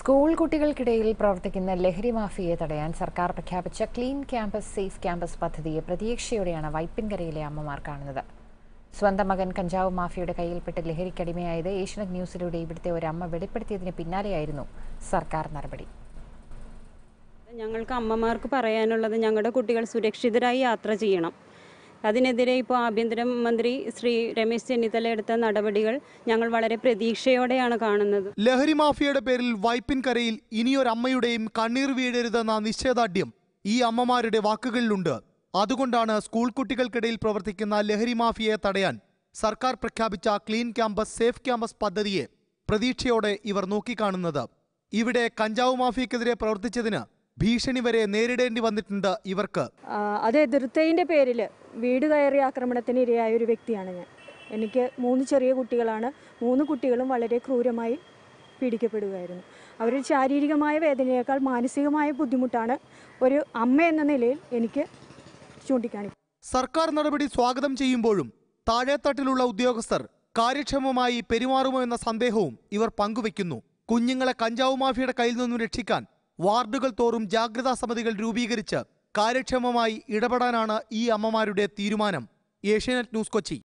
school കുട്ടികൾക്കിടയിൽ പ്രവർത്തിക്കുന്ന ലഹരി മാഫിയയെ തടയാൻ സർക്കാർ പ്രഖ്യാപിച്ച ക്ലീൻ ക്യാമ്പസ് സേഫ് ക്യാമ്പസ് പദ്ധതിയെ പ്രതീക്ഷയോടെയാണ് വൈപ്പിൻകരയിലെ അമ്മമാർ കാണുന്നത് സ്വന്തം മകൻ കഞ്ചാവ് മാഫിയയുടെ കയ്യിൽപ്പെട്ട് ലഹരിക്കടിമയായത് ഏഷ്യനെറ്റ് ന്യൂസിലൂടെ ഇവിടുത്തെ ഒരു അമ്മ വെളിപ്പെടുത്തിയതിന് പിന്നാലെയായിരുന്നു സർക്കാർ നടപടി ഞങ്ങൾക്ക് അമ്മമാർക്ക് പറയാനുള്ളത് ഞങ്ങളുടെ കുട്ടികൾ സുരക്ഷിതരായി യാത്ര ചെയ്യണം അതിനെതിരെ ഇപ്പോൾ ആഭ്യന്തരമന്ത്രി ശ്രീ രമേശ് ചെന്നിത്തല എടുത്ത നടപടികൾ ഞങ്ങൾ വളരെ പ്രതീക്ഷയോടെയാണ് കാണുന്നത് ലഹരി മാഫിയയുടെ പേരിൽ വൈപ്പിൻകരയിൽ ഇനിയൊരമ്മയുടെയും കണ്ണീർ വീഴരുതെന്ന നിശ്ചയദാർഢ്യം ഈ അമ്മമാരുടെ വാക്കുകളിലുണ്ട് അതുകൊണ്ടാണ് സ്കൂൾ കുട്ടികൾക്കിടയിൽ പ്രവർത്തിക്കുന്ന ലഹരി മാഫിയയെ തടയാൻ സർക്കാർ പ്രഖ്യാപിച്ച ക്ലീൻ ക്യാമ്പസ് സേഫ് ക്യാമ്പസ് പദ്ധതിയെ പ്രതീക്ഷയോടെ ഇവർ നോക്കിക്കാണുന്നത് ഇവിടെ കഞ്ചാവ് മാഫിയക്കെതിരെ പ്രവർത്തിച്ചതിന് ഭീഷണി വരെ നേരിടേണ്ടി വന്നിട്ടുണ്ട് ഇവർക്ക് ആ, അത് എതിർത്തതിൻ്റെ പേരിൽ വീട് കയറി ആക്രമണത്തിന് ഇരയായ ഒരു വ്യക്തിയാണ് ഞാൻ എനിക്ക് മൂന്ന് ചെറിയ കുട്ടികളാണ് മൂന്ന് കുട്ടികളും വളരെ ക്രൂരമായി പീഡിക്കപ്പെടുകയായിരുന്നു അവർ ശാരീരികമായ വേദനയേക്കാൾ മാനസികമായ ബുദ്ധിമുട്ടാണ് ഒരു അമ്മ എന്ന നിലയിൽ എനിക്ക് ചൂണ്ടിക്കാണിക്കുന്നത് സർക്കാർ നടപടി സ്വാഗതം ചെയ്യുമ്പോഴും താഴേത്തട്ടിലുള്ള ഉദ്യോഗസ്ഥർ കാര്യക്ഷമമായി പെരുമാറുമോ എന്ന സന്ദേഹവും ഇവർ പങ്കുവെക്കുന്നു കുഞ്ഞുങ്ങളെ കഞ്ചാവ് മാഫിയയുടെ കയ്യിൽ നിന്നും രക്ഷിക്കാൻ വാർഡുകൾ തോറും ജാഗ്രതാ സമിതികൾ രൂപീകരിച്ച് കാര്യക്ഷമമായി ഇടപെടാനാണ് ഈ അമ്മമാരുടെ തീരുമാനം ഏഷ്യാനെറ്റ് ന്യൂസ് കൊച്ചി